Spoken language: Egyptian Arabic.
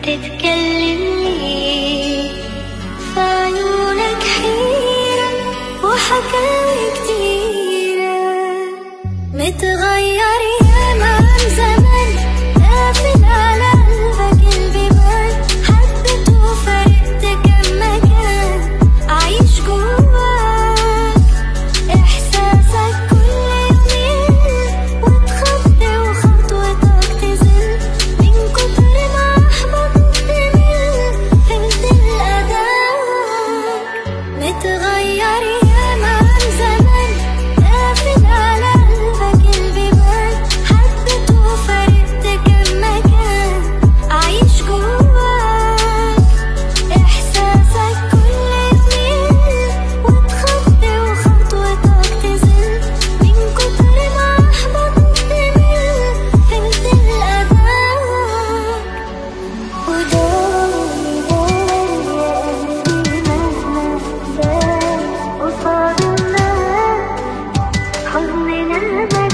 تتكلم ليه في عيونك حيرة وحكاوي كتيرة متغير ياما عن زمان قافل على قلبك البيبان حبيت وفرقت كم مكان عايش جواك إحساسك كل يومين وتخطي وخطوتك تزل من كتر ما أحبطت تمل فهمت الأداء متغير ياما عن زمان قافل على قلبك البيبان حبيت وفرقت كم مكان عايش جواك إحساسك كل يومين وتخطي وخطوتك تزل من كتر ما أحبطت تمل فهمت الأداء وداري داري يا قلبي مهما بان قصاد الناس حزننا